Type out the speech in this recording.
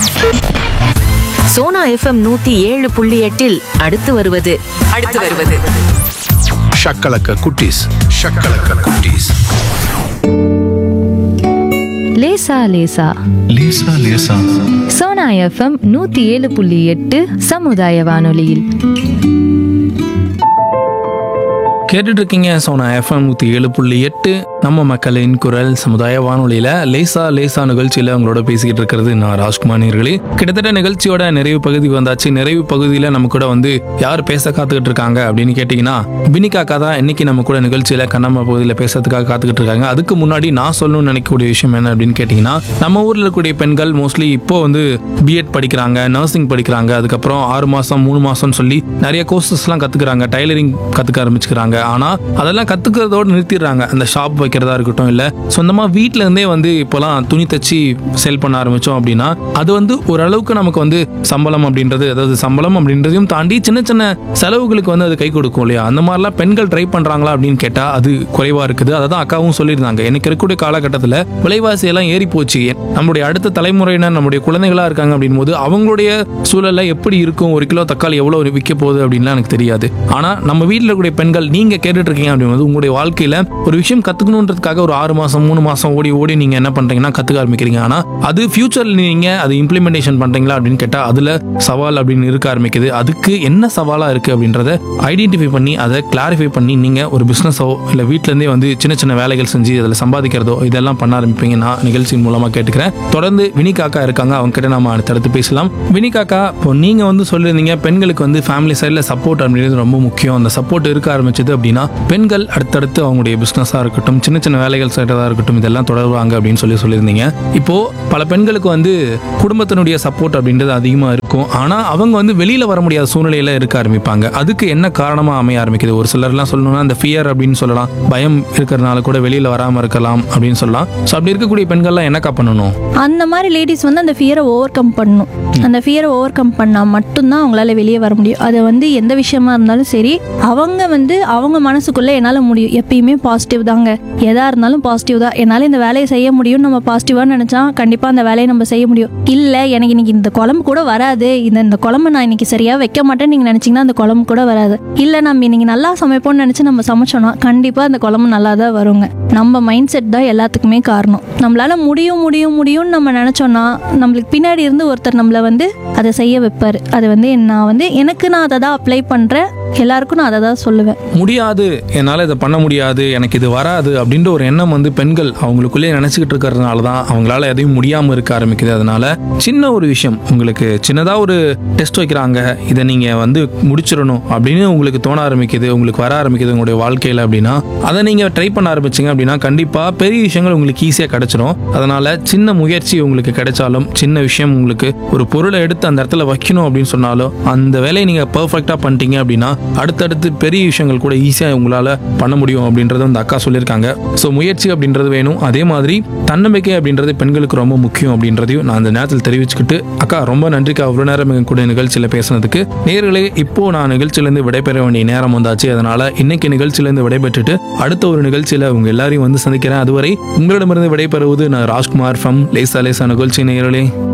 Sona FM நூத்தி ஏழு புள்ளி எட்டில் அடுத்து வருவது அடுத்து வருவது ஷக்கலக்க குட்டீஸ் ஷக்கலக்க குட்டீஸ் லேசா லேசா லேசா லேசா சோனா எஃப்எம் நூத்தி ஏழு புள்ளி எட்டு சமுதாய வானொலியில் கேட்டுட்டு இருக்கீங்க சோனா எஃப்எம் நூற்றி ஏழு புள்ளி எட்டு நம்ம மக்களின் குரல் சமுதாய வானொலியில் லேசா லேசா நிகழ்ச்சியில் உங்களோட பேசிக்கிட்டு இருக்கிறது நான் ராஜ்குமார் நேர்களே கிட்டத்தட்ட நிகழ்ச்சியோட நிறைவு பகுதி வந்தாச்சு நிறைவு பகுதியில் நம்ம கூட வந்து யார் பேச காத்துக்கிட்டு இருக்காங்க அப்படின்னு கேட்டிங்கன்னா பினிகாக்கா தான் இன்னைக்கு நம்ம கூட நிகழ்ச்சியில் கண்ணம்மா பகுதியில் பேசுறதுக்காக காத்துக்கிட்டு இருக்காங்க அதுக்கு முன்னாடி நான் சொல்லணும்னு நினைக்கக்கூடிய விஷயம் என்ன அப்படின்னு கேட்டிங்கன்னா நம்ம ஊரில் இருக்கக்கூடிய பெண்கள் மோஸ்ட்லி இப்போ வந்து பிஎட் படிக்கிறாங்க நர்சிங் படிக்கிறாங்க அதுக்கப்புறம் ஆறு மாதம் மூணு மாதம்னு சொல்லி நிறைய கோர்சஸ்லாம் கற்றுக்குறாங்க டைலரிங் கற்றுக்க ஆரம்பிச்சுக்கிறாங்க ஆனால் அதெல்லாம் கற்றுக்கிறதோடு நிறுத்திடுறாங்க அந்த ஷாப் வைக்கிறதா இருக்கட்டும் இல்லை சொந்தமாக வீட்டில் இருந்தே வந்து இப்போலாம் துணி தச்சு செல் பண்ண ஆரம்பித்தோம் அப்படின்னா அது வந்து ஓரளவுக்கு நமக்கு வந்து சம்பளம் அப்படின்றது அதாவது சம்பளம் அப்படின்றதையும் தாண்டி சின்ன சின்ன செலவுகளுக்கு வந்து அது கை கொடுக்கும் இல்லையா அந்த மாதிரிலாம் பெண்கள் ட்ரை பண்ணுறாங்களா அப்படின்னு கேட்டால் அது குறைவாக இருக்குது அதை தான் அக்காவும் சொல்லியிருந்தாங்க எனக்கு இருக்கக்கூடிய காலகட்டத்தில் விலைவாசி எல்லாம் ஏறி போச்சு நம்மளுடைய அடுத்த தலைமுறையினர் நம்முடைய குழந்தைகளா இருக்காங்க அப்படின் போது அவங்களுடைய சூழல்ல எப்படி இருக்கும் ஒரு கிலோ தக்காளி எவ்வளவு விற்க போகுது அப்படின்லாம் எனக்கு தெரியாது ஆனா நம்ம வீட்டில் இருக்கக்கூடிய பெண்கள் நீங்க கேட்டுட்டு இருக்கீங்க அப்படிங்கும்போது உங்களுடைய வாழ்க்கையில ஒரு விஷயம் கத்துக்கணுன்றதுக்காக ஒரு ஆறு மாசம் மூணு மாசம் ஓடி ஓடி நீங்க என்ன பண்றீங்கன்னா கத்துக்க ஆரம்பிக்கிறீங்க ஆனா அது ஃபியூச்சர்ல நீங்க அது இம்ப்ளிமெண்டேஷன் பண்றீங்களா அப்படின்னு கேட்டா அதுல சவால் அப்படின்னு இருக்க ஆரம்பிக்குது அதுக்கு என்ன சவாலா இருக்கு அப்படின்றத ஐடென்டிஃபை பண்ணி அதை கிளாரிஃபை பண்ணி நீங்க ஒரு பிசினஸோ இல்ல வீட்ல இருந்தே வந்து சின்ன சின்ன வேலைகள் செஞ்சு அதில் சம்பாதிக்கிறதோ இதெல்லாம் பண்ண ஆரம்பிப்பீங்க நான் நிகழ்ச்சியின் மூலமா கேட்டுக்கிறேன் தொடர்ந்து வினி காக்கா இருக்காங்க அவங்க கிட்ட நம்ம அடுத்தடுத்து பேசலாம் வினி காக்கா இப்போ நீங்க வந்து சொல்லியிருந்தீங்க பெண்களுக்கு வந்து ஃபேமிலி சைடில் சப்போர்ட் அப்படின்றது ரொம்ப முக்கியம் அந்த சப்போர்ட் இருக்க ஆரம்பிச்சது அப்படின்னா பெண்கள் அடுத்தடுத்து அவங்களுடைய பிஸ்னஸாக இருக்கட்டும் சின்ன சின்ன வேலைகள் செய்கிறதா இருக்கட்டும் இதெல்லாம் தொடருவாங்க அப்படின்னு சொல்லி சொல்லியிருந்தீங்க இப்போ பல பெண்களுக்கு வந்து குடும்பத்தினுடைய சப்போர்ட் அப்படின்றது அதிகமாக இருக்கும் ஆனால் அவங்க வந்து வெளியில் வர முடியாத சூழ்நிலையில இருக்க ஆரம்பிப்பாங்க அதுக்கு என்ன காரணமாக அமைய ஆரம்பிக்குது ஒரு சிலர்லாம் சொல்லணும்னா அந்த ஃபியர் அப்படின்னு சொல்லலாம் பயம் இருக்கிறதுனால கூட வெளியில் வராமல் இருக்கலாம் அப்படின்னு சொல்லலாம் ஸோ அப்படி இருக்கக்கூடிய பெண்கள்லாம் என்னக்கா பண்ணணும் அந்த மாதிரி லேடிஸ் வந்து அந்த ஃபியரை ஓவர் கம் பண்ணணும் அந்த ஃபியரை ஓவர் கம் பண்ணால் மட்டும்தான் அவங்களால வெளியே வர முடியும் அது வந்து எந்த விஷயமா இருந்தாலும் சரி அவங்க வந்து அவங்க மனசுக்குள்ளே என்னால் முடியும் எப்பயுமே பாசிட்டிவ் தாங்க எதா இருந்தாலும் பாசிட்டிவ் தான் என்னால் இந்த வேலையை செய்ய முடியும் நம்ம பாசிட்டிவாக நினச்சா கண்டிப்பாக அந்த வேலையை நம்ம செய்ய முடியும் இல்லை எனக்கு இன்னைக்கு இந்த குழம்பு கூட வராது இந்த இந்த குழம்பு நான் இன்னைக்கு சரியாக வைக்க மாட்டேன்னு நீங்கள் நினச்சிங்கன்னா அந்த குழம்பு கூட வராது இல்லை நம்ம இன்னைக்கு நல்லா சமைப்போம்னு நினச்சி நம்ம சமைச்சோன்னா கண்டிப்பாக அந்த குழம்பு நல்லா தான் வருங்க நம்ம மைண்ட் செட் தான் எல்லாத்துக்குமே காரணம் நம்மளால முடியும் முடியும் முடியும்னு நம்ம நினச்சோன்னா நம்மளுக்கு பின்னாடி இருந்து ஒருத்தர் நம்மளை வந்து அதை செய்ய வைப்பார் அது வந்து நான் வந்து எனக்கு நான் அதை தான் அப்ளை பண்ணுறேன் எல்லாருக்கும் நான் அதை தான் சொல்லுவேன் முடியாது என்னால் இதை பண்ண முடியாது எனக்கு இது வராது அப்படின்ற ஒரு எண்ணம் வந்து பெண்கள் அவங்களுக்குள்ளே நினச்சிக்கிட்டு இருக்கிறதுனால தான் அவங்களால எதையும் முடியாமல் இருக்க ஆரம்பிக்குது அதனால சின்ன ஒரு விஷயம் உங்களுக்கு சின்னதாக ஒரு டெஸ்ட் வைக்கிறாங்க இதை நீங்கள் வந்து முடிச்சிடணும் அப்படின்னு உங்களுக்கு தோண ஆரம்பிக்குது உங்களுக்கு வர ஆரம்பிக்குது உங்களுடைய வாழ்க்கையில் அப்படின்னா அதை நீங்கள் ட்ரை பண்ண ஆரம்பிச்சிங்க அப்படின்னா கண்டிப்பாக பெரிய விஷயங்கள் உங்களுக்கு ஈஸியாக கிடைச்சிரும் அதனால சின்ன முயற்சி உங்களுக்கு கிடைச்சாலும் சின்ன விஷயம் உங்களுக்கு ஒரு பொருளை எடுத்து அந்த இடத்துல வைக்கணும் அப்படின்னு சொன்னாலும் அந்த வேலையை நீங்கள் பர்ஃபெக்டாக பண்ணிட்டீங்க அப்படின்னா அடுத்தடுத்து பெரிய விஷயங்கள் கூட ஈஸியாக உங்களால் பண்ண முடியும் அப்படின்றத அந்த அக்கா சொல்லியிருக்காங்க ஸோ முயற்சி அப்படின்றது வேணும் அதே மாதிரி தன்னம்பிக்கை அப்படின்றது பெண்களுக்கு ரொம்ப முக்கியம் அப்படின்றதையும் நான் அந்த நேரத்தில் தெரிவிச்சுக்கிட்டு அக்கா ரொம்ப நன்றிக்கா அவ்வளோ நேரம் எங்க கூட நிகழ்ச்சியில் பேசுனதுக்கு நேர்களே இப்போ நான் நிகழ்ச்சியிலேருந்து விடைபெற வேண்டிய நேரம் வந்தாச்சு அதனால இன்னைக்கு நிகழ்ச்சியிலேருந்து விடைபெற்றுட்டு அடுத்த ஒரு நிகழ்ச்சியில் உங்க எல்லாரையும் வந்து சந்திக்கிறேன் அதுவரை உங்களிடமிருந்து விடைபெறுவது நான் ராஜ்குமார் ஃப்ரம் லேசா லேசா நிகழ்ச்சி நேர்களே